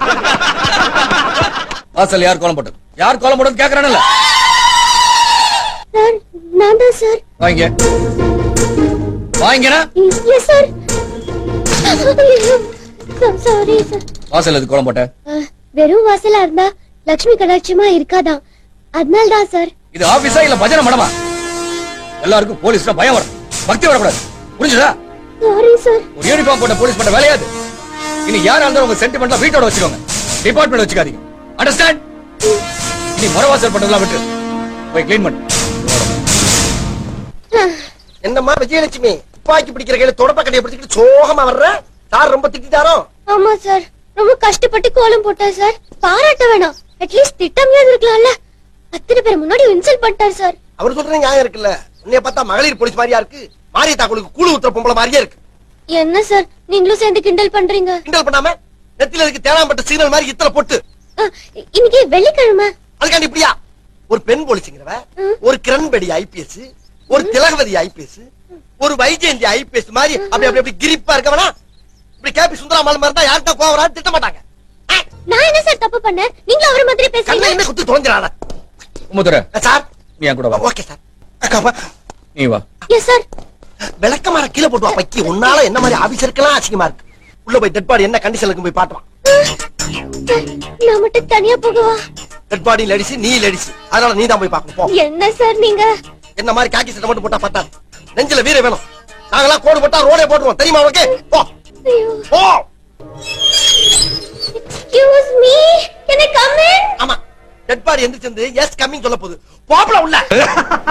வாசல் யார் கோலம் போட்டது யார் கோலம் போட்டது கேக்குறானல்ல சார் நான் தான் சார் வாங்க வாங்கினா எஸ் சார் சாரி சார் வாசல் எது கோலம் போட்ட அஹ், வெறும் வாசலா இருந்தா லக்ஷ்மி கடாட்சியமா இருக்காதான் அதனால தான் சார் இது ஆபீஸா இல்ல பஜனை மடமா எல்லாருக்கும் போலீஸ்னா பயம் வரும் பக்தி வரக்கூடாது புரிஞ்சுதா சாரி சார் ஒரு யூனிஃபார்ம் போட்ட போலீஸ் பண்ண வேலையாது இனி யாரா இருந்தாலும் உங்க சென்டிமெண்ட்லாம் வீட்டோட வச்சுக்கோங்க டிபார்ட்மெண்ட் வச்சுக்காதீங்க அண்டர்ஸ்டாண்ட் இனி முறவாசல் பண்றதெல்லாம் விட்டு போய் க்ளீன் பண்ணு என்னம்மா விஜயலட்சுமி துப்பாக்கி பிடிக்கிற கையில தொடப்ப கடையை பிடிச்சிட்டு சோகமா வர்ற சார் ரொம்ப திட்டாரோ ஆமா சார் ரொம்ப கஷ்டப்பட்டு கோலம் போட்டார் சார் பாராட்ட வேணாம் அட்லீஸ்ட் திட்டமையாவது இருக்கலாம்ல அத்தனை பேர் முன்னாடி இன்சல்ட் பண்ணிட்டார் சார் அவர் சொல்ற நியாயம் இருக்குல்ல உன்னைய பார்த்தா மகளிர் போலீஸ் மாதிரியா இருக்கு மாரியத்தா உங்களுக்கு கூழு ஊத்துற பொம்பளை மாதிரியே இருக்கு என்ன சார் நீங்களும் சேர்ந்து கிண்டல் பண்றீங்க கிண்டல் பண்ணாம நெத்தில இருக்கு தேனாம்பட்ட சிக்னல் மாதிரி இத்தனை பொட்டு அஹ், இன்னைக்கு வெள்ளிக்கிழமை அதுக்காண்டி இப்படியா ஒரு பெண் போலீஸுங்கிறவ ம். ஒரு கிரண்பேடி ஐபிஎஸ் ஒரு திலகவதி ஐபிஎஸ் ஒரு வைஜெயந்தி ஐபிஎஸ் மாதிரி அப்படி அப்படி அப்படி கிரிப்பா இருக்கவனா இப்படி கேபி சுந்தராமல் மாதிரி தான் யார்கிட்ட கோவரான்னு திட்ட மாட்டாங்க ஆ, நான் என்ன சார் தப்பு பண்ணேன் நீங்களும் அவரை மாதிரி கண்ணை பேசுறீங்க என்ன குத்து தொலைஞ்சிடாத உமுத்துற சார் நீ என் கூட வா ஓகே சார் அக்கா, நீ வா எஸ் சார் விளக்கமாற கீழே போட்டு வா பக்கி உன்னால என்ன மாதிரி ஆபீசருக்கெல்லாம் அசிங்கமா இருக்கு உள்ள போய் டெட் பாடி என்ன கண்டிஷனுக்கு போய் பாட்டுவான் நான் மட்டும் தனியா போகவா டெட் பாடி லேடிஸ் நீ லேடிஸ் அதனால நீ தான் போய் பார்க்கணும் போ என்ன சார் நீங்க என்ன மாதிரி காக்கி சட்டை மட்டும் போட்டா பத்தாது நெஞ்சில வீர வேணும் நாங்கெல்லாம் கோடு போட்டா ரோடே போட்டுருவோம் தெரியுமா உனக்கு போ ஐயோ போ excuse me can I come in ஆமா டெட் பாடி எந்திரிச்சு எஸ் கம்மிங் சொல்ல போகுது போப்பல உள்ள